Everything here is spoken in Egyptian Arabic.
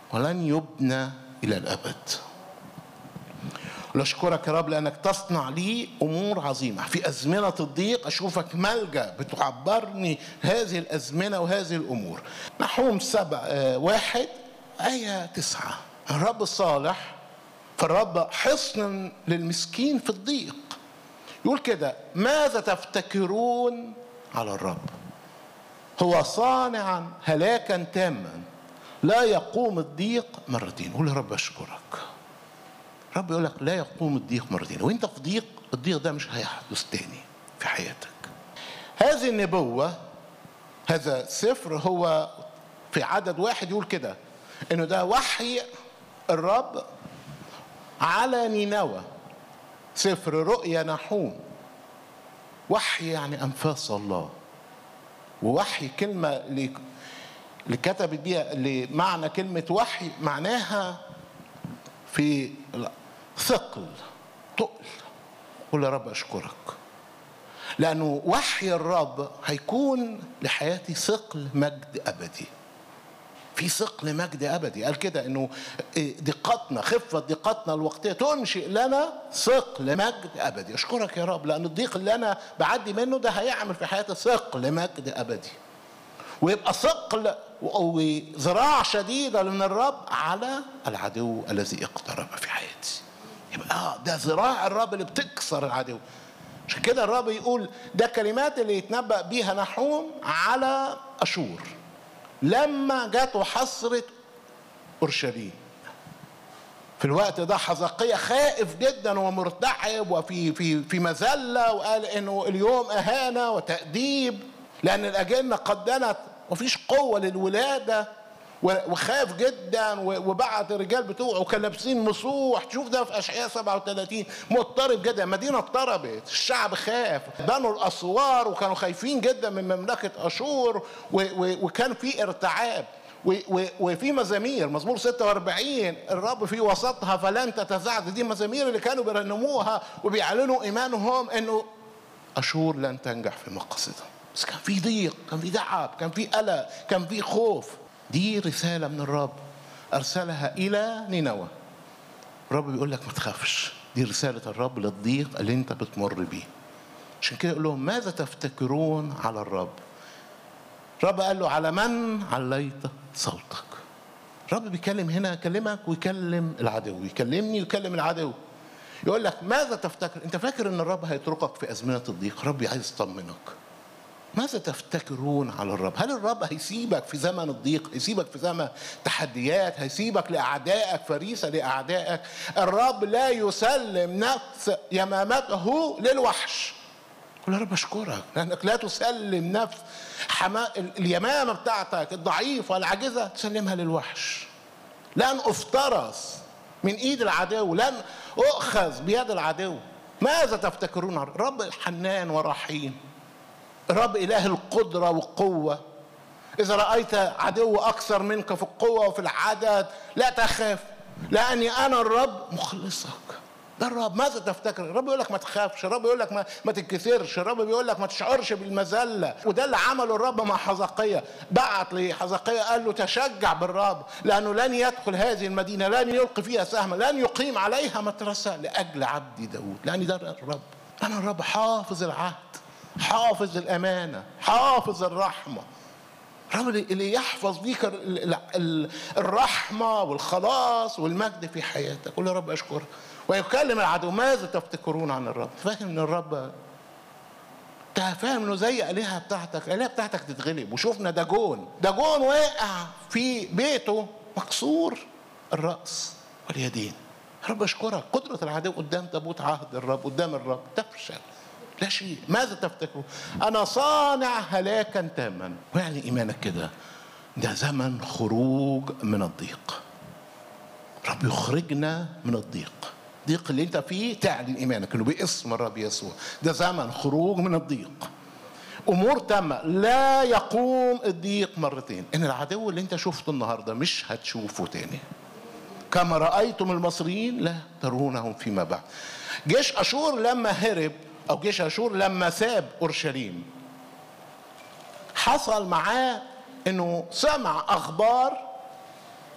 ولن يبنى الى الابد نشكرك يا رب لانك تصنع لي امور عظيمه في ازمنه الضيق اشوفك ملجا بتعبرني هذه الازمنه وهذه الامور نحوم سبع آه، واحد ايه تسعه الرب الصالح فالرب حصن للمسكين في الضيق يقول كده ماذا تفتكرون على الرب هو صانعا هلاكا تاما لا يقوم الضيق مرتين قول يا رب اشكرك رب يقول لك لا يقوم الضيق مرتين وانت في ضيق الضيق ده مش هيحدث تاني في حياتك هذه النبوة هذا سفر هو في عدد واحد يقول كده انه ده وحي الرب على نينوى سفر رؤيا نحوم وحي يعني انفاس الله ووحي كلمة اللي اللي كتبت بيها اللي معنى كلمة وحي معناها في ثقل تقل قول يا رب أشكرك لأنه وحي الرب هيكون لحياتي ثقل مجد أبدي في ثقل مجد أبدي قال كده إنه دقتنا خفة دقتنا الوقتية تنشئ لنا ثقل مجد أبدي أشكرك يا رب لأن الضيق اللي أنا بعدي منه ده هيعمل في حياتي ثقل مجد أبدي ويبقى ثقل وذراع شديدة من الرب على العدو الذي اقترب في حياتي يبقى آه ده ذراع الرب اللي بتكسر العدو عشان كده الرب يقول ده كلمات اللي يتنبأ بيها نحوم على أشور لما جت وحصرت أورشليم في الوقت ده حزقية خائف جدا ومرتعب وفي في في مذلة وقال انه اليوم اهانة وتأديب لأن الأجنة قد دنت ومفيش قوة للولادة وخاف جدا وبعت الرجال بتوعه كان لابسين مسوح تشوف ده في اشعياء 37 مضطرب جدا مدينه اضطربت الشعب خاف بنوا الاسوار وكانوا خايفين جدا من مملكه اشور وكان في ارتعاب وفي مزامير مزمور 46 الرب في وسطها فلن تتزعزع دي مزامير اللي كانوا بيرنموها وبيعلنوا ايمانهم انه اشور لن تنجح في مقاصدها بس كان في ضيق كان في تعب كان في قلق كان في خوف دي رسالة من الرب أرسلها إلى نينوى الرب بيقول لك ما تخافش دي رسالة الرب للضيق اللي أنت بتمر بيه عشان كده يقول لهم ماذا تفتكرون على الرب الرب قال له على من عليت صوتك الرب بيكلم هنا يكلمك ويكلم العدو يكلمني ويكلم العدو يقول لك ماذا تفتكر انت فاكر ان الرب هيتركك في ازمنه الضيق الرب عايز يطمنك ماذا تفتكرون على الرب هل الرب هيسيبك في زمن الضيق هيسيبك في زمن تحديات هيسيبك لأعدائك فريسة لأعدائك الرب لا يسلم نفس يمامته للوحش قل يا رب اشكرك لانك لا تسلم نفس حما... اليمامه بتاعتك الضعيفه العاجزه تسلمها للوحش لن افترس من ايد العدو لن اؤخذ بيد العدو ماذا تفتكرون رب حنان ورحيم الرب إله القدرة والقوة إذا رأيت عدو أكثر منك في القوة وفي العدد لا تخاف لأني أنا الرب مخلصك ده الرب ماذا تفتكر الرب يقول لك ما تخافش الرب يقول لك ما, ما تتكسرش الرب بيقول لك ما تشعرش بالمذله وده اللي عمله الرب مع حزقية بعت لحزقية قال له تشجع بالرب لانه لن يدخل هذه المدينه لن يلقي فيها سهما لن يقيم عليها مترسه لاجل عبدي داود لاني ده الرب انا الرب حافظ العهد حافظ الأمانة حافظ الرحمة الرب اللي يحفظ بيك الرحمة والخلاص والمجد في حياتك قول يا رب أشكر ويكلم العدو ماذا تفتكرون عن الرب فاهم ان الرب فاهم انه زي الهه بتاعتك الالهه بتاعتك تتغلب وشوفنا داجون داجون واقع في بيته مكسور الراس واليدين رب اشكرك قدره العدو قدام تابوت عهد الرب قدام الرب تفشل لا شيء ماذا تفتكرون أنا صانع هلاكا تاما ويعني إيمانك كده ده زمن خروج من الضيق رب يخرجنا من الضيق الضيق اللي انت فيه تعلن ايمانك انه باسم الرب يسوع ده زمن خروج من الضيق امور تامه لا يقوم الضيق مرتين ان العدو اللي انت شفته النهارده مش هتشوفه تاني كما رايتم المصريين لا ترونهم فيما بعد جيش اشور لما هرب او جيش اشور لما ساب اورشليم حصل معاه انه سمع اخبار